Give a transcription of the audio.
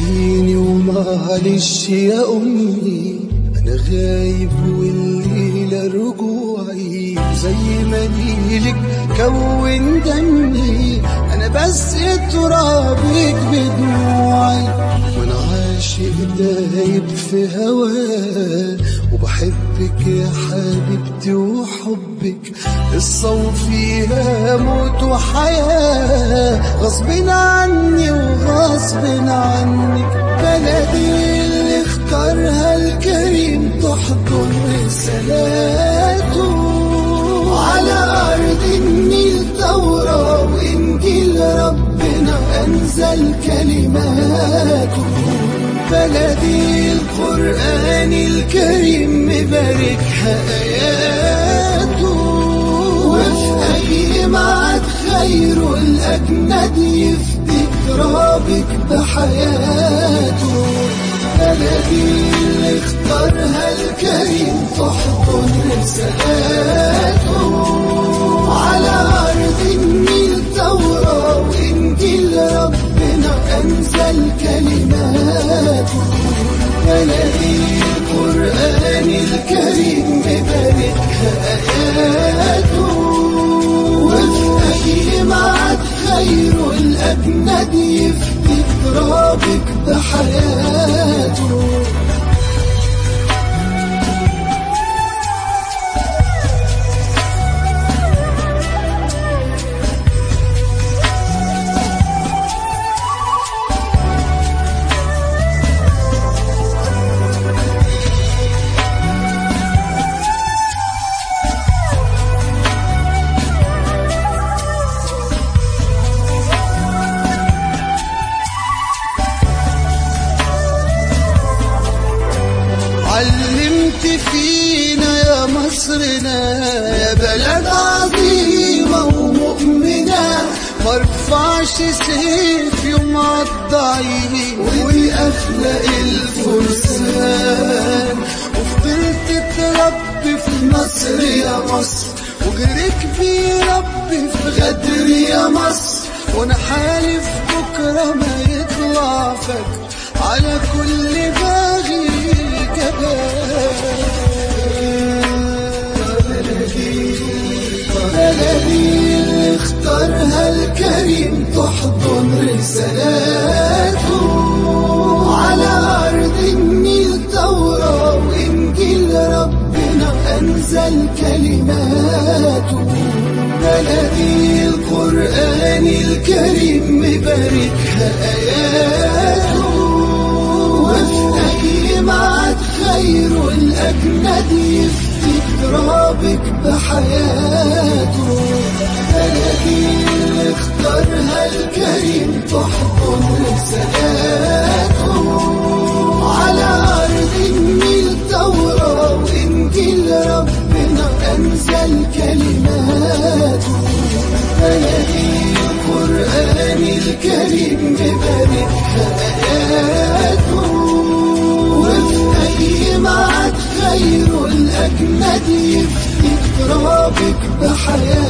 سامحيني ومعلش يا أمي أنا غايب والليلة رجوعي زي ما نيلك كون دمي أنا بس ترابك بدموعي وأنا عاشق دايب في هواه وبحبك يا حبيبتي وحبك قصة وفيها موت وحياة غصب عني وغصب عنك بلدي اللي اختارها الكريم تحضن رسالاته على أرض النيل توراة وإنجيل ربنا أنزل كلماته بلدي القرآن الكريم مباركها آياته وفي أي معاد خير الأجند يفدي ترابك بحياته بلدي اللي اختارها الكريم تحضن رسالاته على أرض النيل توراة وإنجيل ربنا أنزل كلماته بلدي القرآن الكريم مباركها آياته وفي أي معاد خير الأجند يفدي ترابك بحياته علمت فينا يا مصرنا يا بلد عظيمة ومؤمنة مرفعش سيف يوم عالضعيف ودي أخلاق الفرسان وفضلت تربي في مصر يا مصر وغيرك بيه ربي في غدر يا مصر وانا حالف بكرة ما يطلع فجر على كل باغي بلدي اللي اختارها الكريم تحضن رسالاته على أرض النيل توراة وإنجيل ربنا أنزل كلماته بلدي القرآن الكريم مباركها آياته وفي أي معاد خير الأجند يفدي ترابك بحياته بلدي اللي اختارها الكريم تحضن رسالاته على أرض النيل توراة وإنجيل ربنا أنزل كلماته بلدي القرآن الكريم مباركها آياته وفي أي معاد خير الأجند يفدي ترابك بحياته